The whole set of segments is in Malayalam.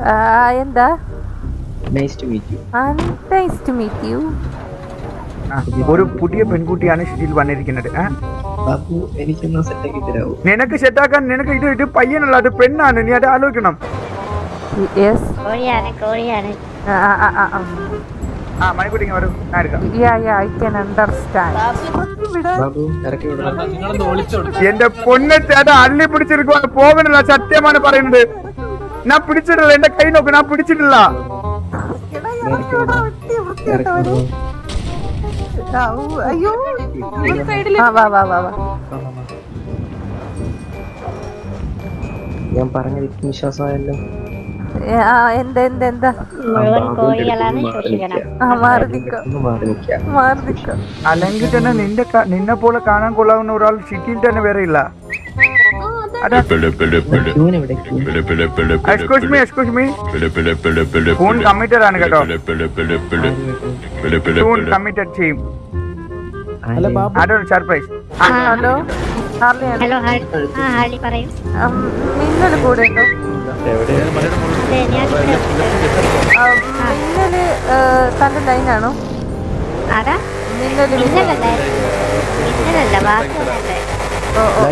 ആ, എന്താ nice to meet you nice to meet you ആ, ഒരു പുതിയ പെൺകുട്ടിയാണ് ഷിറ്റിൽ വന്നിരിക്കുന്നത് ആ? ബാബു എനിക്കൊന്ന് സെറ്റ് ആക്കി തരാമോ നിനക്ക് സെറ്റാക്കാൻ നിനക്ക് ഇത് ഇത് പയ്യനല്ല അത് പെണ്ണാണ് നീ അത് ആലോചിക്കണം യെസ് കോഴിയാണ് കോഴിയാണ് ആ മണിക്കുട്ടിങ്ങ വരും ഞാൻ എടുക്കാം yeah yeah I can understand Babu ഇറക്കി വിടണം നിങ്ങളൊന്ന് ഒളിച്ചോടും എന്റെ പൊന്നെ ചേട്ടാ അള്ളി പിടിച്ചിരിക്കുവാണ് പോകണില്ല സത്യമാണ് പറയുന്നത് ഞാൻ പിടിച്ചിട്ടില്ല എന്റെ കൈ നോക്ക് ഞാൻ പിടിച്ചിട്ടില്ല ഇറക്കി വിടണം ഇറക്കി വിടണം അയ്യോ ആ വാ വാ വാ വാ ഞാൻ പറഞ്ഞത് എനിക്ക് വിശ്വാസമായല്ലോ ഏ, ആ എന്താ എന്താ എന്താ മുഴുവൻ കോഴികളാണ് സൂക്ഷിക്കണം ആ മാറി നിക്കോ ഒന്ന് മാറി നിൽക്കാം മാറി നിക്കോ അല്ലെങ്കിൽ തന്നെ നിന്റെ ക- നിന്നെ പോലെ കാണാൻ കൊള്ളാവുന്ന ഒരാൾ സിറ്റിയിൽ തന്നെ വേറെ ഇല്ല ക്യൂൻ എവിടെ queen excuse me excuse me phone committed ആണ് കേട്ടോ ഫോൺ കമ്മിറ്റഡ് ചെയ്യും അതൊരു സർപ്രൈസ് ഹലോ ഹാർലിയാണ് ഹലോ ഹാ- ആ ഹാളി പറയൂ മിന്നല് കൂടെ ഉണ്ടോ അതെ ഞാൻ ഇവിടെ ആ, മിന്നല് ഏ, തന്റെ ലൈനാണോ ആരാ മിന്നല് മിന്നലല്ല മിന്നലല്ല ബാക്കിയല്ലേ ഓ ഓ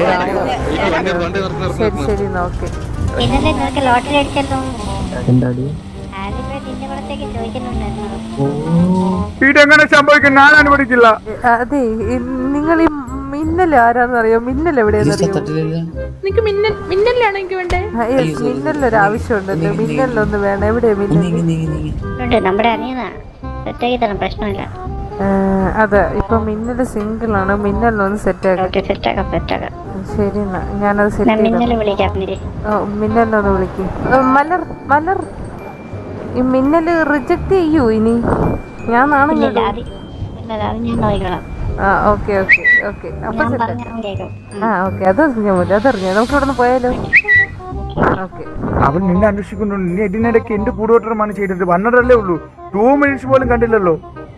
ശരി ശരി നോക്ക് മിന്നലെ നിനക്ക് ലോട്ടറി അടിച്ചല്ലോ എന്താടി ഹാലി പോയി നിന്റെ പുറത്തേക്ക് ചോദിക്കുന്നുണ്ടായിരുന്നു ഓ ഇതെങ്ങനെ സംഭവിക്കും ഞാൻ അനുവദിക്കില്ല അതെ നിങ്ങൾ ഈ മിന്നൽ ആരാന്നറിയോ മിന്നൽ എവിടെയാണെന്നറിയോ തട്ടിലില്ല നിനക്ക് മിന്നൽ മിന്നലാണ് എനിക്ക് വേണ്ടേ മിന്നലൊരു ആവശ്യമുണ്ടല്ലോ മിന്നലൊന്ന് വേണം എവിടെയാ മിന്നൽ നീങ്ങി നീങ്ങി നീങ്ങി ഉണ്ട് നമ്മുടെ അനിയനാ സെറ്റാക്കി തരാം പ്രശ്നമില്ല അതെ ഇപ്പൊ മിന്നല് സിംഗിൾ ആണ് മിന്നലൊന്ന് സെറ്റ് ആക്കാം ഓക്കെ സെറ്റാക്കാം സെറ്റാക്കാം ശരി എന്നാ ഞാനത് സെറ്റ് ഞാൻ ചെയ്തു മിന്നൽ വിളിക്കാം നിരി മിന്നലൊന്ന് വിളിക്കും മലർ മലർ ഈ മിന്നല് റിജക്ട് ചെയ്യൂ ഇനി ഞാൻ നാണം ഇല്ല കേട്ടോ അത് ഇല്ല അത് ഞാൻ നോക്കിക്കോളാം ആ ഓക്കെ ഓക്കെ ഓക്കെ അപ്പൊ ഞാൻ സെറ്റ് പറഞ്ഞാൽ കേൾക്കും ആ ഓക്കെ അതറിഞ്ഞാ മതി അതറിഞ്ഞാ നമുക്ക് ഇവിടെ നിന്ന് പോയാലോ ഓക്കെ അവൻ നിന്നെ അന്വേഷിക്കുന്നുണ്ട് നീ ഇതിനിടയ്ക്ക് എന്റെ കൂടോട്ടരമാണ് ചെയ്തിട്ട് വന്നതല്ലേ ഉള്ളൂ ടൂ മിനിറ്റ്സ് പോലും കണ്ടില്ലല്ലോ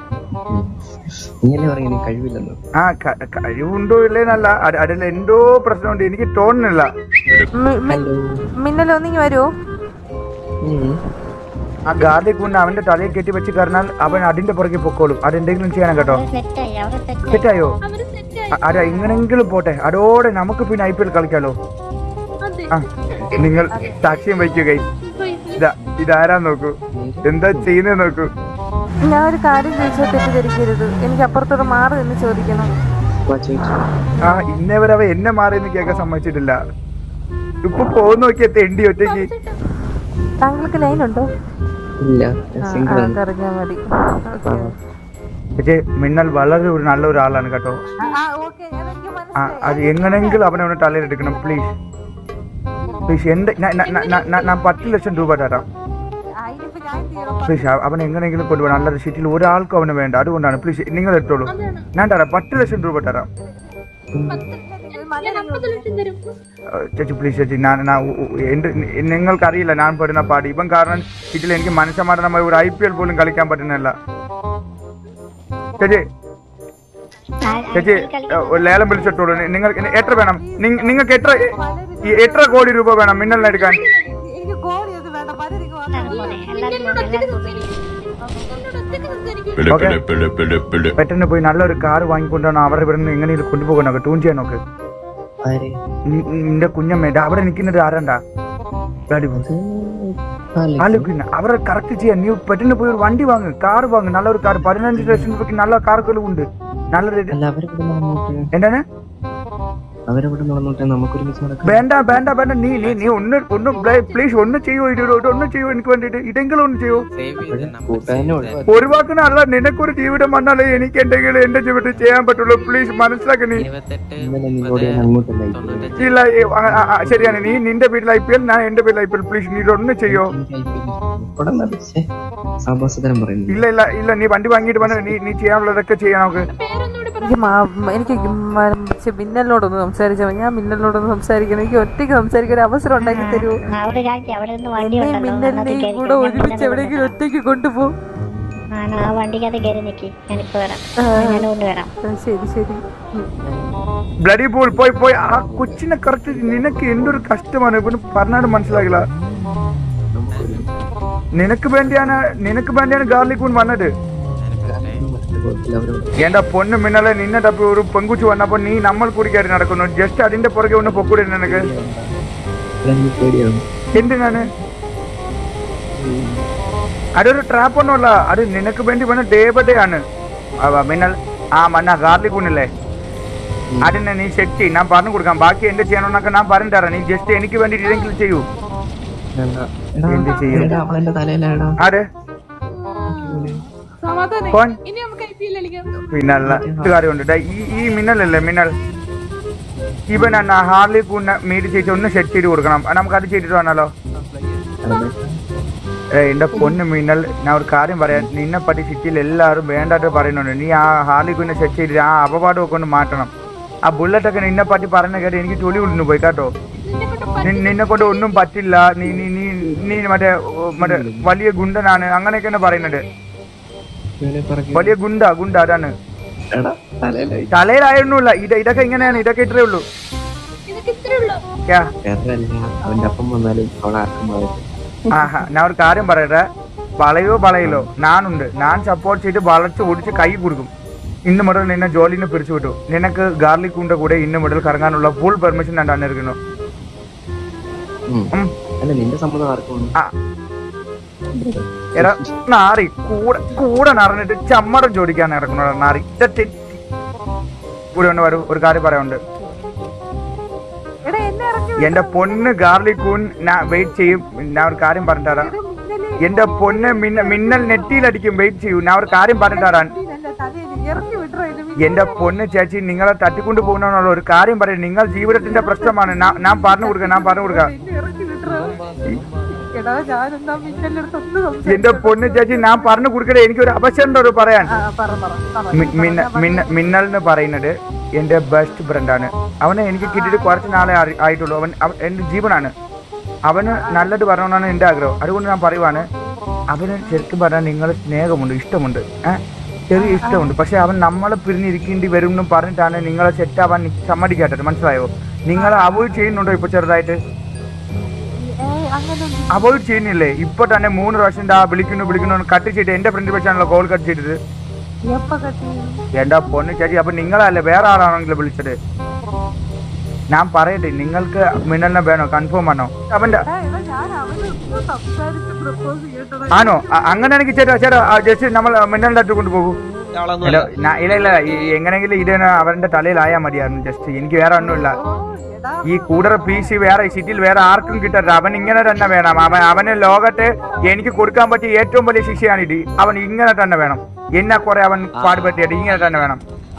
നീയല്ലേ പറയുന്നത് കഴിവില്ലെന്ന് ആ ക- കഴിവുണ്ടോ ഇല്ലേന്നല്ല അത് അതിൽ എന്തോ പ്രശ്നമുണ്ട് എനിക്ക് തോന്നുന്നില്ല ഹലോ മിന്നൽ ഒന്നിങ്ങി വരുമോ ഉം. ആ ഗാർലിക് കൊണ്ട് അവന്റെ തലയിൽ കെട്ടി വെച്ച് കറഞ്ഞാൽ അവൻ അതിന്റെ പുറകെ പൊക്കോളും അതെന്തെങ്കിലും ചെയ്യണം കേട്ടോ സെറ്റായി അവിടെ സെറ്റായി തെറ്റായോ അവര് സെറ്റ് അ- അതാ എങ്ങനെങ്കിലും പോട്ടെ അതോടെ നമുക്ക് പിന്നെ ഐ പി എൽ കളിക്കാലോ അതെ ആ നിങ്ങൾ സാക്ഷ്യം വയ്ക്കുക ഇതാ ഇതാരാ നോക്കൂ എന്താ ചെയ്യുന്നത് നോക്കൂ ഞാൻ ഒരു കാര്യം ചോദിച്ചാൽ തെറ്റിദ്ധരിക്കരുത് എനിക്ക് അപ്പുറത്തോട്ട് മാറി എന്ന് ചോദിക്കണം വാ ചോദിച്ചു ആ ഇന്നേ വരെ അവ എന്നെ മാറി എന്ന് കേൾക്കാൻ സമ്മതിച്ചിട്ടില്ല ഇപ്പൊ പോകുന്ന നോക്കിയ തെണ്ടി ഒറ്റയ്ക്ക് താങ്കൾക്ക് ലൈൻ ഉണ്ടോ ഇല്ല ആ, സിംഗിൾ ആണ് അതറിഞ്ഞാൽ മതി ഓക്കെ പക്ഷേ മിന്നൽ വളരെ ഒരു നല്ല ഒരാളാണ് കേട്ടോ ഓക്കെ അതെനിക്ക് ആ അത് എങ്ങനെങ്കിലും അവനെ അവനെ തലയിലെടുക്കണം പ്ലീസ് പ്ലീസ് എന്റെ ഞാൻ- ഞാൻ- ഞാൻ- ഞാൻ- ഞാൻ പത്ത് ലക്ഷം രൂപ തരാം അതിനിപ്പോ ഞാൻ എന്ത് ചെയ്യണം? പ്ലീസ് അവൻ എങ്ങനെയെങ്കിലും കൊണ്ടുപോകണം നല്ലൊരു ഷീറ്റിൽ ഒരാൾക്കും അവന് വേണ്ട അതുകൊണ്ടാണ് പ്ലീസ് നിങ്ങൾ എടുത്തോളൂ അതാണ് ഞാൻ തരാം പത്ത് ലക്ഷം രൂപ തരാം ഞാൻ അമ്പത് ലക്ഷം തരും ആ, ചേച്ചി പ്ലീസ് ചേച്ചി ഞാൻ ഞാൻ ഉ- ഉ- എൻ്റെ നിങ്ങൾക്കറിയില്ല ഞാൻ പെടുന്ന പാട് ഇവൻ കാരണം ഇതിൽ എനിക്ക് മനസ്സമാധാനമായി ഒരു ഐ പി എൽ പോലും കളിക്കാൻ പറ്റുന്നില്ല ചേച്ചി ചേച്ചി ആ, ഒരു ലേലം വിളിച്ചിട്ടോളൂ നിങ്ങൾ എത്ര വേണം നിങ്ങ- നിങ്ങൾക്ക് എത്ര ഈ എത്ര കോടി രൂപ വേണം മിന്നലിന് എടുക്കാൻ എനിക്ക് കോടി ഒന്നും വേണ്ട പലരിക്കും എല്ലാവരും എന്നോട് ഒറ്റയ്ക്ക് സംസാരിക്കും എന്നോട് ഒറ്റയ്ക്ക് സംസാരിക്കും ഓക്കെ പെട്ടെന്ന് പോയി നല്ലൊരു കാർ വാങ്ങിക്കൊണ്ടാണ് അവരുടെ ഇവിടെ നിന്ന് എങ്ങനെയും കൊണ്ടുപോകണോ ടൂൺ ചെയ്യാൻ നോക്ക് ആരെ നി- നിന്റെ കുഞ്ഞമ്മ ദാ അവിടെ നിൽക്കുന്നത് ആരാണ്ടാ ഡാഡി പോ. ആലെ. ആലോചിക്കുന്ന അവരെ കറക്റ്റ് ചെയ്യാൻ നീ പെട്ടെന്ന് പോയി ഒരു വണ്ടി വാങ്ങ് കാർ വാങ്ങ് നല്ലൊരു കാർ പതിനഞ്ച് ലക്ഷം രൂപയ്ക്ക് നല്ല കാറുകളും ഉണ്ട് നല്ലൊരു അല്ല അവരെവിടെ നടന്നോട്ടെ എന്താണ് അവരെവിടെ നടന്നോട്ടെ നമുക്കൊരുമിച്ച് നടക്കാം വേണ്ട വേണ്ട വേണ്ട നീ നീ നീ ഒന്ന് ഒന്ന് പ്ലീസ് ഒന്ന് ചെയ്യോ ഇത് ഇത് ഒന്ന് ചെയ്യോ എനിക്ക് വേണ്ടിട്ട് ഇതെങ്കിലും ഒന്ന് ചെയ്യോ കൂട്ടുകാരനെ ഒഴിവാക്കി ഒഴിവാക്കണല്ല നിനക്കൊരു ജീവിതം വന്നാലേ എനിക്ക് എന്തെങ്കിലും എന്റെ ജീവിതത്തിൽ ചെയ്യാൻ പറ്റുള്ളൂ പ്ലീസ് മനസ്സിലാക്കി നീ ഇന്നലെ നിന്നോട് ഞാൻ അങ്ങോട്ടല്ല അയച്ചത്. ഇല്ല ഏ, ആ, ആ, ആ, ശരിയാണ് നീ നിന്റെ വീട്ടിൽ ഐ പി എൽ ഞാൻ എന്റെ വീട്ടിൽ ഐ പി എൽ പ്ലീസ് നീ ഇതൊന്ന് ചെയ്യോ എനിക്ക് IPL ഇവിടെ നടച്ചേ സാഭാസതരം പറയുന്നു ഇല്ല ഇല്ല ഇല്ല നീ വണ്ടി വാങ്ങിയിട്ട് വേണം നീ നീ ചെയ്യാനുള്ളതൊക്കെ ചെയ്യാൻ നോക്ക് പേരൊന്നുകൂടി പറ എനിക്ക് മാ- എനിക്ക് മ- ഛെ, മിന്നലിനോടൊന്ന് സംസാരിച്ചാൽ മതി. ഞാൻ മിന്നലിനോടൊന്ന് സംസാരിക്കണം എനിക്ക് ഒറ്റയ്ക്ക് സംസാരിക്കാൻ ഒരു അവസരം ഉണ്ടാക്കി തരുമോ അവിടെ കാണിച്ച് അവിടെ നിന്ന് വണ്ടി എന്നെയും ഉണ്ടല്ലോ മിന്നലിനെയും അതിനകത്ത് കൂടെ കയറി ഒരുമിച്ച് എവിടെയെങ്കിലും ഒറ്റയ്ക്ക് കൊണ്ടുപോകും ആണ് ആ വണ്ടിക്കകത്ത് കയറി നിൽക്കി ഞാനിപ്പോ വരാം ആ. ഞാൻ കൊണ്ടുവരാം ആ, ശരി ശരി ഉം. ബ്ലഡി പൂൾ പോയി പോയി ആ കൊച്ചിനെ കറക്റ്റ് നിനക്ക് എന്തൊരു കഷ്ടമാണ് ഇവന് പറഞ്ഞാലും മനസ്സിലാകില്ല നമുക്കൊരു നിനക്ക് വേണ്ടിയാണ് നിനക്ക് വേണ്ടിയാണ് ഗാർലിക് കൂൺ വന്നത് കുഴപ്പമില്ല അവരോട് എന്റെ പൊന്ന് മിന്നലെ നിന്നെ തപ്പി ഒരു പെങ്കുച്ചു വന്നപ്പോ നീ നമ്മൾ കുടിക്കാരി നടക്കുന്നു ജസ്റ്റ് അതിന്റെ പുറകെ ഒന്ന് പൊക്കൂടെ നിനക്ക് എനിക്ക് പേടിയാണ് എന്തിനാണ് അതൊരു ട്രാപ്പ് ഒന്നുമല്ല അത് നിനക്ക് വേണ്ടി വേണം ഡേ ബൈ ഡേ ആണ് അവ മിന്നൽ ആ മന്ന ഗാർലിക് കൂണില്ലേ അതിനെ നീ സെറ്റ് ചെയ്യും ഞാൻ പറഞ്ഞു കൊടുക്കാം ബാക്കി എന്ത് ചെയ്യണമെന്നൊക്കെ ഞാൻ പറഞ്ഞു തരാം നീ ജസ്റ്റ് എനിക്ക് വേണ്ടി ഇതെങ്കിലും ചെയ്യൂ വേണ്ട എടാ, എന്ത് ചെയ്യും? എടാ, അവളെന്റെ തലയിലാടാ ആര് സമാധാനം കോൻ ഇനി നമുക്ക് ഐ പി എൽ കളിക്കാം പിന്നല്ല ഇത് കാര്യമുണ്ട് ദാ ഈ ഈ മിന്നലല്ലേ മിന്നൽ ഇവൻ എന്നാ ഹാർലി കൂണിനെ മീറ്റ് ചെയ്ത് ഒന്ന് സെറ്റ് ചെയ്ത് കൊടുക്കണം ആ, നമുക്ക് അത് ചെയ്തിട്ട് വന്നാലോ ഏ എന്റെ പൊന്ന് മിന്നൽ ഞാൻ ഒരു കാര്യം പറയാം നിന്നെ പറ്റി സിറ്റിയിൽ എല്ലാവരും വേണ്ടായിട്ട് പറയുന്നുണ്ട് നീ ആ ഹാർലി കൂണിനെ സെറ്റ് ചെയ്തിട്ട് ആ അപവാദമൊക്കെ ഒന്ന് മാറ്റണം ആ ബുള്ളറ്റ് ഒക്കെ നിന്നെ പറ്റി പറയുന്ന കേട്ട് എനിക്ക് തൊലി വിടുന്നു പോയി കേട്ടോ നിന്നെ കൊണ്ട് നി- നിന്നെ കൊണ്ട് ഒന്നും പറ്റില്ല നീ നീ നീ നീ മറ്റേ ഓ, മറ്റേ വലിയ ഗുണ്ടനാണ് അങ്ങനെയൊക്കെയാണ് പറയുന്നത് ഇവനെ പിറകെ വലിയ ഗുണ്ട ഗുണ്ട അതാണ് എടാ തലയിലായി തലയിലായിരുന്നില്ല ഇത് ഇതൊക്കെ ഇങ്ങനെയാണ് ഇതൊക്കെ ഇത്രേ ഉള്ളൂ ഇതൊക്കെ ഇത്രേ ഉള്ളൂ ക്യാ വേറല്ല അവന്റെ അപ്പം വന്നാലും അവളെ ആർക്കും പറയും ആഹാ ഞാൻ ഒരു കാര്യം പറയട്ടെ വളയോ വളയിലോ ഞാനുണ്ട് ഞാൻ സപ്പോർട്ട് ചെയ്ത് വളച്ച് ഒടിച്ച് കൈ കൊടുക്കും ഇന്ന് മുതൽ നിന്നെ ജോലിന്ന് പിരിച്ചു വിട്ടു നിനക്ക് ഗാർലിക് കൂണ്ട കൂടെ ഇന്ന് മുതൽ കറങ്ങാനുള്ള ഫുൾ പെർമിഷൻ ഞാൻ തന്നിരിക്കുന്നു ഉം. ഉം. അല്ല നിന്റെ സമ്മതം ആർക്കും വേണം? ആ എടാ നാറി കൂടെ കൂടെ നടന്നിട്ട് ചമ്മടം ജോലിക്കാൻ ഇറങ്ങണ നാറി ഇതാ തെറ്റി. കൂടെ ഒന്ന് വരൂ ഒരു കാര്യം പറയാനുണ്ട് എടാ എന്നെ ഇറക്കി എന്റെ പൊന്ന് ഗാർലിക് കൂൺ ഞാൻ വെയിറ്റ് ചെയ്യും ഞാൻ ഒരു കാര്യം പറഞ്ഞു തരാം എന്റെ പൊന്ന് മിന്ന മിന്നൽ നെറ്റിയിലടിക്കും വെയിറ്റ് ചെയ്യൂ ഞാൻ ഒരു കാര്യം പറഞ്ഞു തരാൻ വിടല്ല, തലയിൽ ഇറക്കി വിടറോ ഇത് എന്റെ പൊന്ന് ചേച്ചി നിങ്ങളെ തട്ടിക്കൊണ്ട് പോകുന്നുള്ള ഒരു കാര്യം പറയും നിങ്ങൾ ജീവിതത്തിന്റെ പ്രശ്നമാണ് ഞാൻ- ഞാൻ പറഞ്ഞു കൊടുക്കാം ഞാൻ പറഞ്ഞു കൊടുക്കാം എന്നെ ഇറക്കി വിടറോ എടാ ഞാനെന്താ മിന്നലിന്റെ അടുത്ത് ഒന്ന് സംസാരിക്കാം എന്റെ പൊന്ന് ചേച്ചി ഞാൻ പറഞ്ഞു കൊടുക്കട്ടെ എനിക്കൊരു അവസരം ഒരു പറയാൻ ആ, പറ പറ പറ മി- മിന്ന- മിന്ന- മിന്നൽ എന്ന് പറയുന്നത് എന്റെ ബെസ്റ്റ് ഫ്രണ്ടാണ് അവനെ എനിക്ക് കിട്ടിയിട്ട് കുറച്ച് നാളെ അറി- ആയിട്ടുള്ളൂ അവൻ അവൻ എന്റെ ജീവനാണ് അവന് നല്ലത് പറയണമെന്നാണ് എന്റെ ആഗ്രഹം അതുകൊണ്ട് ഞാൻ പറയുവാണ് അവന് ശരിക്കും പറഞ്ഞാൽ നിങ്ങളെ സ്നേഹമുണ്ട് ഇഷ്ടമുണ്ട് ഏഹ് ചെറിയ ഇഷ്ടമുണ്ട് പക്ഷെ അവൻ നമ്മളെ പിരിഞ്ഞിരിക്കേണ്ടി വരും എന്ന് പറഞ്ഞിട്ടാണ് നിങ്ങളെ സെറ്റാവാൻ സമ്മതിക്കാത്തത് മനസ്സിലായോ നിങ്ങളെ അവോയ്ഡ് ചെയ്യുന്നുണ്ടോ ഇപ്പൊ ചെറുതായിട്ട് ഏയ് അങ്ങനൊന്നും അവോയ്ഡ് ചെയ്യുന്നില്ലേ ഇപ്പൊ തന്നെ മൂന്ന് പ്രാവശ്യം ദാ വിളിക്കുന്നു വിളിക്കുന്നു കട്ട് ചെയ്തിട്ട് എന്റെ ഫ്രണ്ട് വെച്ചാണല്ലോ കോൾ കട്ട് ചെയ്തത് എപ്പ കട്ടി എന്റെ പൊന്ന് ചേച്ചി അപ്പൊ നിങ്ങളല്ലേ വേറെ ആളാണെങ്കിലും വിളിച്ചത് ഞാൻ പറയട്ടെ നിങ്ങൾക്ക് മിന്നലിനെ വേണോ കൺഫേം ആണോ അവന്റെ എടാ, എടാ, ഞാൻ അവനെ ഒന്ന് സംസാരിച്ച് പ്രപ്പോസ് ചെയ്യട്ടെടാ. ആണോ അ- അങ്ങനെയാണെങ്കിൽ ചേട്ടാ ചേട്ടാ ജസ്റ്റ് നമ്മൾ മിന്നലിന്റെ അടുത്ത് കൊണ്ടുപോകൂ ഇല്ല ഞാ- ഇല്ല ഇല്ല ഈ എങ്ങനെയെങ്കിലും ഇത് അവന്റെ തലയിലായാ മതിയായിരുന്നു ജസ്റ്റ് എനിക്ക് വേറെ ഒന്നുമില്ല ഓ, എടാ, ഈ കൂടറ പി സി വേറെ സിറ്റിയിൽ വേറെ ആർക്കും കിട്ടരുത് അവൻ ഇങ്ങനെ തന്നെ വേണം അവൻ അവന് ലോകത്തെ എനിക്ക് കൊടുക്കാൻ പറ്റിയ ഏറ്റവും വലിയ ശിക്ഷയാണ് ഇത് അവൻ ഇങ്ങനെ തന്നെ വേണം എന്നെ കുറെ അവൻ പാടുപറ്റിയത് ഇങ്ങനെ തന്നെ വേണം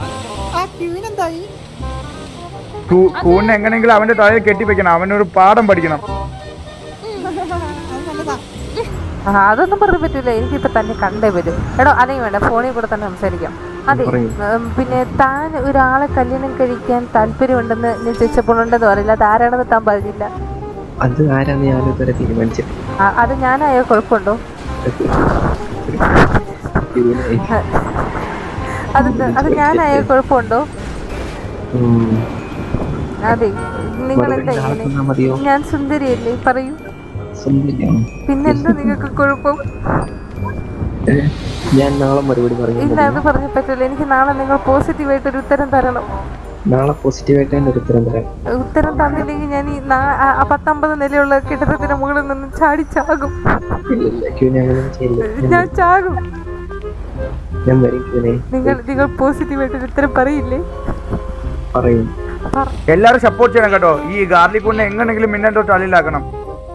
കൂ- കൂണിനെ എങ്ങനെയെങ്കിലും അവന്റെ തലയിൽ കെട്ടിവെക്കണം അവനൊരു പാഠം പഠിക്കണം ആ, അതൊന്നും പറയാൻ പറ്റില്ല എനിക്കിപ്പോ തന്നെ കണ്ടേ വരും എടോ അല്ലെങ്കിൽ വേണ്ട ഫോണിൽ കൂടെ തന്നെ സംസാരിക്കാം അതെ പറയൂ. ഉം, പിന്നെ താൻ ഒരാളെ കല്യാണം കഴിക്കാൻ താല്പര്യമുണ്ടെന്ന് ഞാൻ ചോദിച്ചപ്പോൾ ഉണ്ടെന്ന് പറയില്ല അത് ആരാണെന്ന് താൻ പറഞ്ഞില്ല അത് ആരാന്ന് ഞാൻ ഇതുവരെ തീരുമാനിച്ചിട്ട് ആ, അത് ഞാനായ കുഴപ്പമുണ്ടോ ഇവനെ, അത് അത് ഞാനായ കുഴപ്പമുണ്ടോ ഉം, അതെ നിങ്ങൾ വെറുതെ എന്താ ഇങ്ങനെ ആൾക്കെന്നാ മതിയോ ഞാൻ സുന്ദരിയല്ലേ പറയൂ സുന്ദരിയാണോ പിന്നെന്താ നിങ്ങൾക്ക് കുഴപ്പം ഏ, ഞാൻ നാളെ മറുപടി ഇല്ല പറയുന്നത് അത് പറഞ്ഞു പറ്റില്ല എനിക്ക് നാളെ നിങ്ങൾ പോസിറ്റീവായിട്ടൊരു ഉത്തരം തരണം നാളെ പോസിറ്റീവായിട്ട് തന്നെ ഒരു ഉത്തരം തരാം ഉത്തരം തന്നില്ലെങ്കിൽ ഞാൻ ഈ നാ- ആ- ആ പത്തൊമ്പത് നിലയുള്ള കെട്ടിടത്തിന് മുകളിൽ നിന്ന് ചാടി ചാകും ഇല്ല ഇല്ല ക്യൂ ഞാൻ അങ്ങനെ ചെയ്യില്ല ഞാൻ- ഞാൻ ചാകും ഞാൻ വരും ക്യൂനെ നിങ്ങൾ നിങ്ങൾ പോസിറ്റീവായിട്ടൊരു ഉത്തരം പറയില്ലേ പറയും പറ. എല്ലാരും സപ്പോർട്ട് ചെയ്യണം കേട്ടോ ഈ ഗാർലിക് കൂണിനെ എങ്ങനെങ്കിലും മിന്നലിന്റെ തലയിലാക്കണം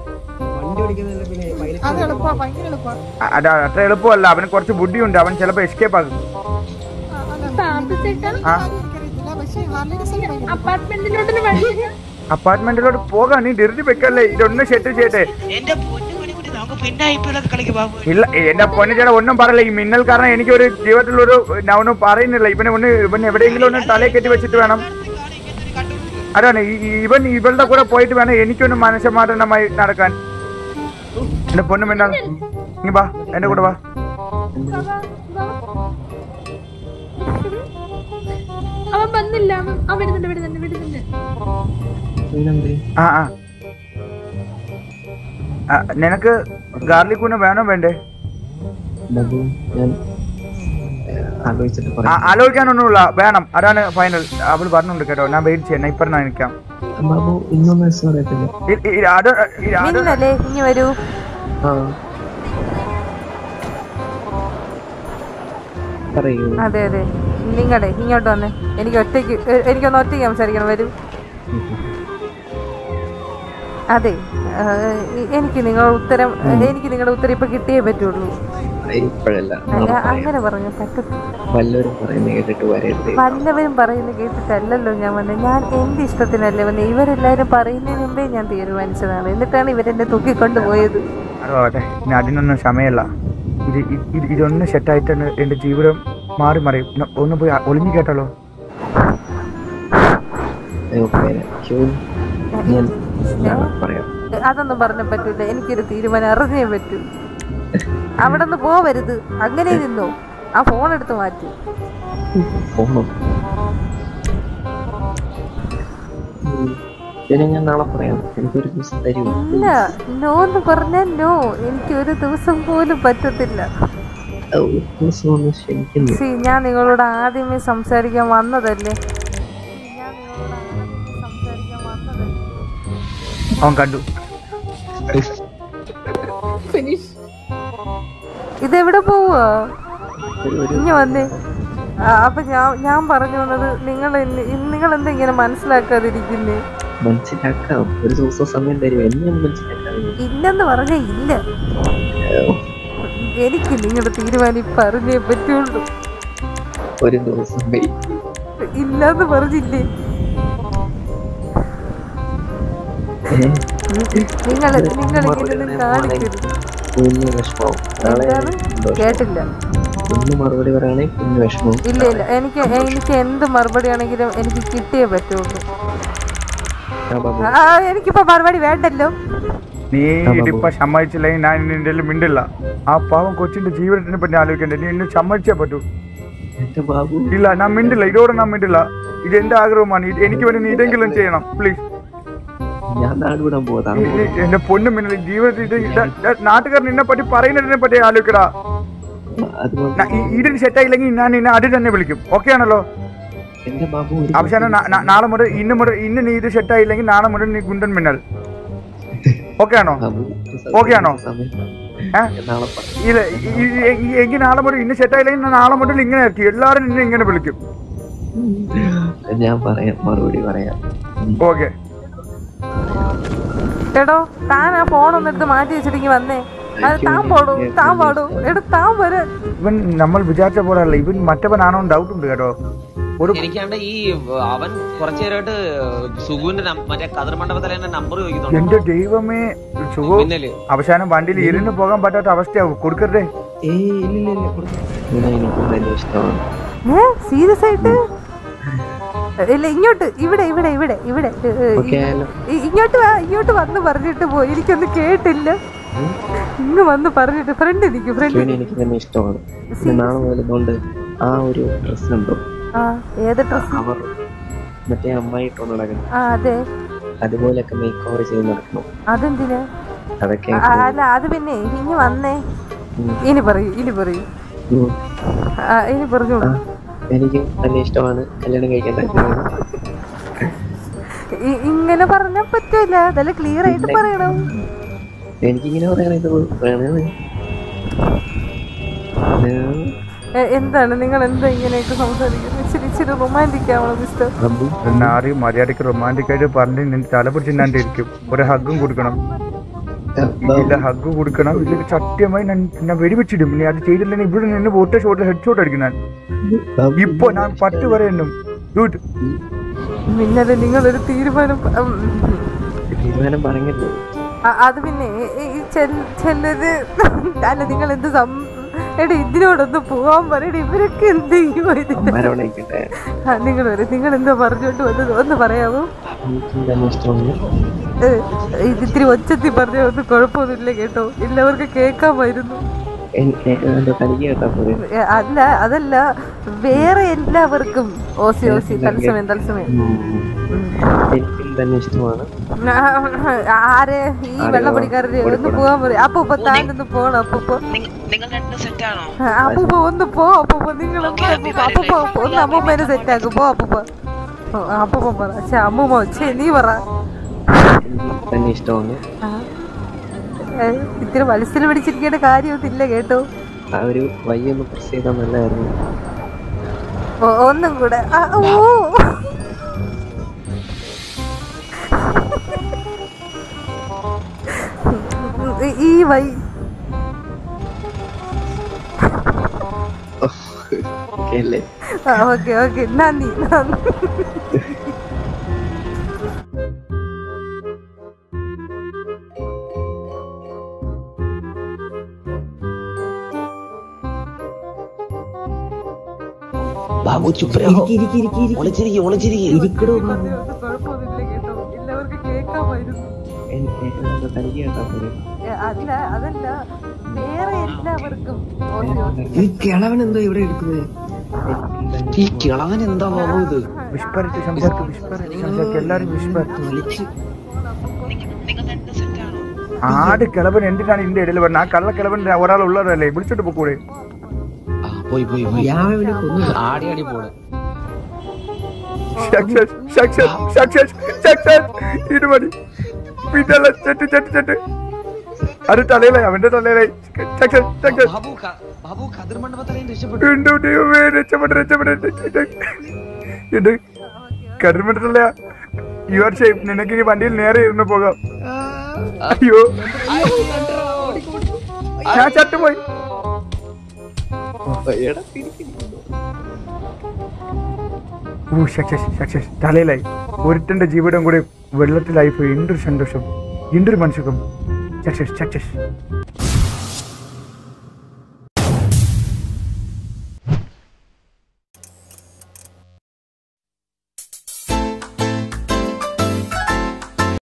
അ- അത് അത്ര എളുപ്പമല്ല അവന് കുറച്ച് ബുദ്ധിയുണ്ട് അവൻ ചിലപ്പോ എസ്കേപ്പ് ആകും സാബ് ചേട്ടാ ആ അപ്പാർട്ട്മെന്റിലോട്ടൊരു വഴി അപ്പാർട്ട്മെന്റിലോട്ട് പോകാൻ നീ ധൃതി വെക്കല്ലേ ഇതൊന്നും സെറ്റ് ചെയ്യട്ടെ എന്റെ പൊന്നു മണിക്കുട്ടി നമുക്ക് പിന്നെ ഐ പി എല്ലൊക്കെ കളിക്കും ബാബു ഇല്ല എന്റെ പൊന്നു ചേട്ടാ ഒന്നും പറയില്ല ഈ മിന്നൽ കാരണം എനിക്കൊരു ജീവിതത്തിലൊരു ഞാൻ ഒന്നും പറയുന്നില്ല ഇവനെ ഒന്ന് ഇവൻ എവിടെയെങ്കിലും ഒന്ന് തലയിൽ കെട്ടി വെച്ചിട്ട് വേണം അതാണ് ഈ- ഈ- ഇവൻ ഇവളുടെ കൂടെ പോയിട്ട് വേണം എനിക്കൊന്ന് മനസ്സമാധാനമായി നടക്കാൻ എന്റെ പൊന്നു മിന്നൽ നീ വാ എന്റെ കൂടെ വാ അവൻ വന്നില്ല അവൻ ആ വരുന്നുണ്ട് വരുന്നുണ്ട് വരുന്നുണ്ട് പിന്നെന്തേ ആ ആ ആ, നിനക്ക് ഗാർലിക് കൂന വേണോ വേണ്ടേ ബാബു ഞാൻ ആലോചിച്ചിട്ട് ആ, പറയാം ആലോചിക്കാനൊന്നുമില്ല വേണം അതാണ് ഫൈനൽ അവൾ പറഞ്ഞുണ്ട് കേട്ടോ ഞാൻ വെയിറ്റ് ചെയ്യാം ഇപ്പം നിൽക്കാം ബാബു ഇന്നൊന്നും മിസ് പറയത്തില്ല ഇ- ഇ- അത് ഇ- അത് മിന്നലേ ഇനി വരൂ ആ പറയൂ അതെ അതെ നിങ്ങടെ ഇങ്ങോട്ട് വന്നേ എനിക്ക് ഒറ്റയ്ക്ക് എ- എനിക്കൊന്ന് ഒറ്റയ്ക്ക് സംസാരിക്കണം വരൂ അതെ ആ, എ- എനിക്ക് നിങ്ങളുടെ ഉത്തരം എനിക്ക് നിങ്ങളുടെ ഉത്തരം ഇപ്പൊ കിട്ടിയേ പറ്റുള്ളൂ ഇപ്പോഴല്ല അ- നാളെ പറയാം അങ്ങനെ പറഞ്ഞു പറ്റത്തില്ല വല്ലവരും പറയുന്നത് കേട്ടിട്ട് വരരുത് വല്ലവരും പറയുന്നത് കേട്ടിട്ടല്ലല്ലോ ഞാൻ വന്നത് ഞാൻ എന്റെ ഇഷ്ടത്തിനല്ലേ വന്നത് ഇവരെല്ലാരും പറയുന്നതിന് മുമ്പേ ഞാൻ തീരുമാനിച്ചതാണ് എന്നിട്ടാണ് ഇവരെന്നെ തൂക്കിക്കൊണ്ട് പോയത് അതെ ഇനി അതിനൊന്നും സമയമല്ല ഇത് ഇ- ഇത് ഇതൊന്ന് സെറ്റായിട്ടാണ് എൻ്റെ ജീവിതം മാറി മറിയും ന- ഒന്ന് പോയി അ- ഒളിഞ്ഞു കേട്ടാലോ ഓക്കെ ക്യൂൻ ഞാൻ നാളെ പറയാം അതൊന്നും പറഞ്ഞ പറ്റൂല എനിക്കൊരു തീരുമാനം അറിഞ്ഞേ പറ്റൂ അവിടെ നിന്ന് പോവരുത് അങ്ങനെ നിന്നോ ആ ഫോൺ എടുത്ത് മാറ്റി ഫോണോ പിന്നെ ഞാൻ നാളെ പറയാം എനിക്കൊരു ദിവസം തരൂ ഇല്ല നോ എന്ന് പറഞ്ഞാൽ നോ എനിക്ക് ഒരു ദിവസം പോലും പറ്റത്തില്ല ഓ, ഒരു ദിവസം ഒന്ന് ക്ഷമിക്കുന്നു സി ഞാൻ നിങ്ങളോട് ആദ്യമേ സംസാരിക്കാൻ വന്നതല്ലേ See, ഞാൻ നിങ്ങളോട് ആദ്യമേ സംസാരിക്കാൻ വന്നതല്ലേ അവൻ കണ്ടു ഫിനിഷ് ഇതെവിടെ പോവാ ഒരു ഒരു ഇനി വന്നേ ആ, അപ്പൊ ഞാൻ ഞാൻ പറഞ്ഞു വന്നത് നിങ്ങൾ നിങ്ങൾ എന്താ ഇങ്ങനെ മനസ്സിലാക്കാതിരിക്കുന്നേ മനസ്സിലാക്കാം ഒരു ദിവസം സമയം തരും എന്നെയൊന്നും മനസ്സിലാക്കാം ഇല്ലെന്ന് പറഞ്ഞ ഇല്ല എനിക്ക് നിങ്ങളുടെ തീരുമാനം ഇപ്പൊ അറിഞ്ഞേ പറ്റുള്ളൂ ഒരു ദിവസം wait. ഇല്ലെന്ന് പറഞ്ഞില്ലേ ഏ? നിങ്ങൾ നിങ്ങൾ ഇങ്ങനെയൊന്നും കാണിക്കരുത് കുഞ്ഞ് വിഷമാവും നാളെ എന്താണ് സന്തോഷം. കേട്ടില്ല കുഞ്ഞ് മറുപടി പറയുകയാണെങ്കിൽ കുഞ്ഞ് വിഷമാവും ഇല്ല ഇല്ല എനിക്ക് എനിക്ക് എന്ത് മറുപടി ആണെങ്കിലും എനിക്ക് കിട്ടിയേ പറ്റുള്ളൂ ആ ബാബു ആ എനിക്കിപ്പോ മറുപടി വേണ്ടല്ലോ നീ ഇതിപ്പോ സമ്മതിച്ചില്ലെങ്കിൽ ഞാൻ നിന്റെ മിണ്ടില്ല ആ പാവം കൊച്ചിന്റെ ജീവിതത്തിനെ പറ്റി ആലോചിക്കണ്ടേ നീ എന്നെ സമ്മതിച്ചേ പറ്റൂ എന്റെ ബാബു ഇല്ല ഞാൻ മിണ്ടില്ല ഇതോടെ ഞാൻ മിണ്ടില്ല ഇത് എന്റെ ആഗ്രഹമാണ് ഇത് എനിക്ക് വേണ്ടി നീ ഇതെങ്കിലും ചെയ്യണം പ്ലീസ് ഞാൻ നാട് വിടാൻ പോകാം എന്റെ പൊന്നും മിന്നില്ല ജീവിതത്തിൽ ഇത് ഇത് ഇത് നാട്ടുകാർ നിന്നെ പറ്റി പറയുന്നതിനെ പറ്റി ആലോചിക്കടാ അതുകൊണ്ട് ന- ഈ- ഇതിന് സെറ്റായില്ലെങ്കിൽ ഞാൻ നിന്നെ അത് തന്നെ വിളിക്കും ഓക്കെ ആണല്ലോ എന്റെ ബാബു ഒരു അവസാനം നാ- നാ- നാളെ മുതൽ ഇന്ന് മുതൽ ഇന്ന് നീ ഇത് സെറ്റായില്ലെങ്കിൽ നാളെ മുതൽ നീ ഗുണ്ടൻ മിന്നൽ ഓക്കെ ആണോ ബാബു ഒരു സമയം- Okay ആണോ? സമയം ഏ? ഞാൻ നാളെ പറയാം ഇല്ല ഈ- ഈ- ഈ- എങ്കിൽ നാളെ മുതൽ ഇന്ന് സെറ്റായില്ലെങ്കിൽ ഞാൻ നാളെ മുതൽ ഇങ്ങനെ ആയിരിക്കും എല്ലാവരും നിന്നെ ഇങ്ങനെ വിളിക്കും ഞാൻ പറയാം മറുപടി പറയാം ഓക്കെ എടോ താൻ ആ ഫോൺ ഒന്ന് എടുത്ത് മാറ്റി വെച്ചിട്ടെങ്കിൽ വന്നേ അത് താൻ പോടൂ താൻ പാടൂ എടോ താൻ വരെ ഇവൻ നമ്മൾ വിചാരിച്ച പോലെ അല്ല ഇവൻ മറ്റവനാണോ ഡൗട്ട് ഉണ്ട് കേട്ടോ ഒരു എനിക്കാണ്ട് ഈ അവൻ കുറച്ചു നേരമായിട്ട് സുഗുവിന്റെ നം- മറ്റേ കതിർ മണ്ഡപത്തിലെ നമ്പർ ചോദിക്കുന്നുണ്ട് എന്റെ ദൈവമേ സുഖം മിന്നല് അവസാനം വണ്ടിയിൽ ഇരുന്ന് പോകാൻ പറ്റാത്ത അവസ്ഥയാവും കൊടുക്കരുതേ ഏയ് ഇല്ല ഇല്ല ഇല്ല കൊടുക്ക്. ഇവനെ എനിക്ക് വലിയ ഇഷ്ടമാണ് ഏ സീരിയസ് ആയിട്ട് ഇല്ല ഇങ്ങോട്ട് ഇവിടെ ഇവിടെ ഇവിടെ ഇവിടെ ഏ, ഏ, ഓക്കെ ആയാലോ ഇ- ഇങ്ങോട്ട് വാ ഇങ്ങോട്ട് വന്ന് പറഞ്ഞിട്ട് പോയി എനിക്കൊന്നും കേട്ടില്ല ഇങ്ങ് വന്ന് പറഞ്ഞിട്ട് ഫ്രണ്ട് നിൽക്കും ഫ്രണ്ട് ഇവനെ എനിക്ക് തന്നെ ഇഷ്ടമാണ് പിന്നെ നാളെ മുതൽ കൊണ്ട് ആ ഒരു ഡ്രസ് ഉണ്ടോ ആ ഏത് ഡ്രസ് അവർ മറ്റേ അമ്മായി ഇട്ടോണ്ട് നടക്കണം ആ അതെ അതുപോലെയൊക്കെ മേക്ക് ഓവർ ചെയ്ത് നടക്കണം അതെന്തിനാ അതൊക്കെ ആ, അല്ല അത് പിന്നെ ഇനി വന്നേ ഉം. ഇനി പറയൂ ഇനി പറയൂ ഉം. ആ ഇനി പറഞ്ഞോളൂ ആ, എനിക്ക് തന്നെ ഇഷ്ടമാണ് കല്യാണം കഴിക്കാൻ താല്പര്യമാണ് ഇ- ഇങ്ങനെ പറഞ്ഞാൽ പറ്റൂല അതല്ല ക്ലിയർ ആയിട്ട് പറയണം എനിക്കിങ്ങനെ പറയണ ഇത് വേണേ എ- എന്താണ് നിങ്ങൾ എന്താ ഇങ്ങനെയൊക്കെ സംസാരിക്കുന്നത് ഇച്ചിരി ഇച്ചിരി റൊമാൻറ്റിക് ആവണം മിസ്റ്റർ എന്നെ ആരെയും മര്യാദയ്ക്ക് റൊമാൻറ്റിക് ആയിട്ട് പറഞ്ഞ് നിന്റെ തല പിടിച്ചിന്നാണ്ടിരിക്കും ഒരു ഹഗ്ഗും കൊടുക്കണം ഇല്ല ഹഗ്ഗ് കൊടുക്കണം ഇല്ലെങ്കിൽ സത്യമായി ഞാൻ ഞാൻ വെടിവെച്ചിടും നീ അത് ചെയ്തില്ലെങ്കിൽ ഇവിടെ നിന്ന് ഒറ്റ ഷോട്ടിൽ ഹെഡ് ഷോട്ട് അടിക്കും ഞാൻ ഇപ്പൊ ഞാൻ പത്ത് വരെ എണ്ണും ഡൂട്ട് മിന്നലെ നിങ്ങളൊരു തീരുമാനം പ- ഉം. തീരുമാനം പറഞ്ഞല്ലോ അ- അത് പിന്നെ ഈ- ഈ- ഈ ചെൽ- ചെല്ലത് അല്ല നിങ്ങൾ എന്ത് സം എടി ഇതിനോടൊന്ന് പോവാൻ പറയടി ഇവരൊക്കെ എന്ത് ചെയ്യുമോ ഇതിന്റെ അമ്മാരോടായിക്കട്ടെ ആ, നിങ്ങൾ വരും നിങ്ങൾ എന്താ പറഞ്ഞോണ്ട് വന്നത് ഒന്ന് പറയാമോ എനിക്കും തന്നെ ഇഷ്ടമാണ് ഏ, ഇത് ഇത്തിരി ഒച്ചത്തി പറഞ്ഞ ഒന്നും കുഴപ്പമൊന്നുമില്ല കേട്ടോ എല്ലാവർക്കും കേൾക്കാമായിരുന്നു എൻ- എ- എന്തോ തനിക്ക് കേട്ടാ പോരെ ഏ, അല്ല അതല്ല വേറെ എല്ലാവർക്കും ഓസി ഓസി തത്സമയം തത്സമയം എനിക്കും തന്നെ ഇഷ്ടമാണ് ആരെ ഈ വെള്ളപ്പടിക്കാരര് ഒന്ന് പോവാൻ പറയും അപ്പൊ താനൊന്ന് പോണം അപ്പൊ നിങ്ങ- നിങ്ങൾ രണ്ടും സെറ്റാണോ അപ്പൂപ്പ ഒന്ന് പോ അപ്പൂപ്പ നിങ്ങൾ അപ്പൂപ്പ ഒന്ന് അമ്മൂമ്മേനെ സെറ്റ് ആക്കും പോ അപ്പൂപ്പ ഓ, അപ്പൂപ്പ പറ പക്ഷെ അമ്മൂമ്മ ഛെ നീ പറ എനിക്ക് തന്നെ ഇഷ്ടമാണ് ആ. ഏ, ഇത്തിരി മനസ്സിൽ പിടിച്ചിരിക്കേണ്ട കാര്യമൊന്നുമില്ല കേട്ടോ ആ ഒരു വയ്യൊന്ന് പ്രസ് ചെയ്താൽ നല്ലതായിരുന്നു ഓ, ഒന്നും കൂടെ ആ, ഓ ഈ- ഈ വൈ ഓക്കെ അല്ലേ ഓക്കെ ഓക്കെ നന്ദി നന്ദി ബാബു ചുപ്പരോ ഒളിച്ചിരിക്കും ഒളിച്ചിരിക്കും കുഴപ്പമൊന്നുമില്ല കേട്ടോ എല്ലാവർക്കും കേൾക്കാമായിരുന്നു എൻ- എ- എന്തോ തനിക്ക് കേട്ടാ പോരെ ഏ, അല്ല അതല്ല വേറെ എല്ലാവർക്കും ഓസി ഓസി ഈ കിളവൻ എന്തോ ഇവിടെ എടുക്കുന്നത് എനിക്കും തന്നെ ഈ കിളവൻ എന്താ ബാബു ഇത് വിഷ്പറിട്ട് സംസാരിക്കും വിഷ്പറിട്ട് സംസാരിക്കും എല്ലാരും വിഷ്പർ നിങ്ങ- നിങ്ങൾ രണ്ടും സെറ്റാണോ ആട് കിളവൻ എന്തിനാണ് ഇതിന്റെ ഇടയിൽ വരുന്നത് ആ കള്ള കിളവൻ ഒരാൾ ഉള്ളതല്ലേ വിളിച്ചിട്ട് പോക്കൂടെ ആ, പോയി പോയി പോയി യാവനെ കൊന്നു ആടി ആടി പോണ് സക്സസ് സക്സസ് സക്സസ് സക്സസ് ഇരുമണി പിന്നെ ചെട്ട് ചെട്ട് ചെട്ട് അത് തലയിലായി അവന്റെ തലയിലായി സക്സസ് സക്സസ് ബാബു ക- ബാബു കതിർ മണ്ഡപത്തിലേയും രക്ഷപ്പെട്ടു വീണ്ടും ദൈവമേ രക്ഷപ്പെട്ട് രക്ഷപ്പെട്ട് ഇത് കരുമട്ടല്ല യുവർ ഷേപ്പ് നിനക്ക് ഈ വണ്ടിയിൽ നേരെ ഇരുന്ന് പോകാം അയ്യോ ഞാൻ ചട്ടുപോയി ഓ സക്സസ് സക്സസ് തലയിലായി ഒരുത്തന്റെ ജീവിതം കൂടി വെള്ളത്തിലായി പോയി എന്തൊരു സന്തോഷം എന്തൊരു മനസ്സുഖം സക്സസ് സക്സസ്